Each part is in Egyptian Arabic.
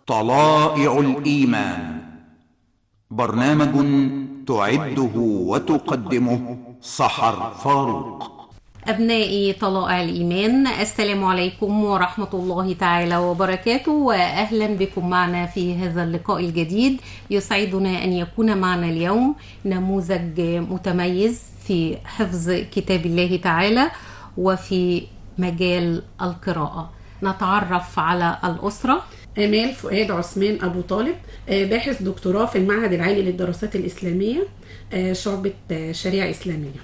طلائع الإيمان برنامج تعده وتقدمه صحر فاروق أبنائي طلائع الإيمان السلام عليكم ورحمة الله تعالى وبركاته وأهلا بكم معنا في هذا اللقاء الجديد يسعدنا أن يكون معنا اليوم نموذج متميز في حفظ كتاب الله تعالى وفي مجال القراءة نتعرف على الأسرة آمال فؤاد عثمان أبو طالب آه، باحث دكتوراه في المعهد العالي للدراسات الإسلامية آه، شعبة آه، شريعة إسلامية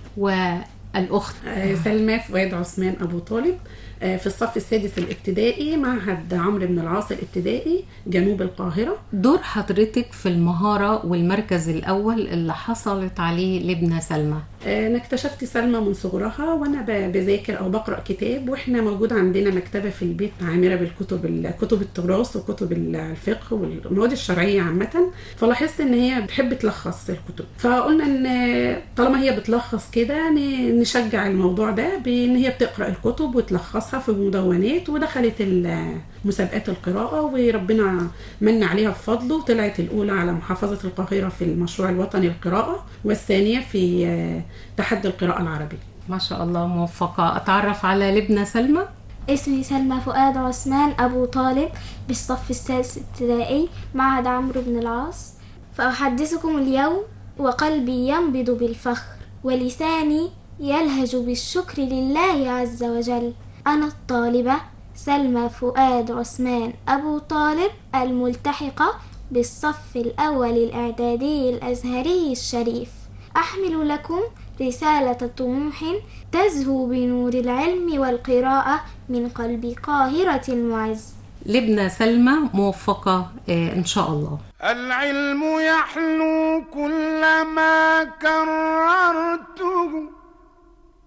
والأخت آه، سلمى فؤاد عثمان أبو طالب آه، في الصف السادس الابتدائي معهد عمرو بن العاص الابتدائي جنوب القاهرة دور حضرتك في المهارة والمركز الأول اللي حصلت عليه لابنة سلمى آه، انا اكتشفت سلمى من صغرها وانا ب- بذاكر او بقرا كتاب واحنا موجود عندنا مكتبه في البيت عامره بالكتب ال- كتب التراث وكتب ال- الفقه والمواد الشرعيه عامه فلاحظت ان هي بتحب تلخص الكتب فقلنا ان طالما هي بتلخص كده ن- نشجع الموضوع ده بان هي بتقرا الكتب وتلخصها في مدونات ودخلت ال- مسابقات القراءه وربنا من عليها بفضله وطلعت الاولى على محافظه القاهره في المشروع الوطني القراءه والثانيه في آه، تحدي القراءه العربيه ما شاء الله موفقة أتعرف على لبنى سلمى اسمي سلمى فؤاد عثمان أبو طالب بالصف السادس ابتدائي معهد عمرو بن العاص فأحدثكم اليوم وقلبي ينبض بالفخر ولساني يلهج بالشكر لله عز وجل أنا الطالبة سلمى فؤاد عثمان أبو طالب الملتحقة بالصف الأول الإعدادي الأزهري الشريف أحمل لكم رسالة طموح تزهو بنور العلم والقراءة من قلب قاهرة معز لبنى سلمى موفقة آه، إن شاء الله العلم يحلو كلما كررته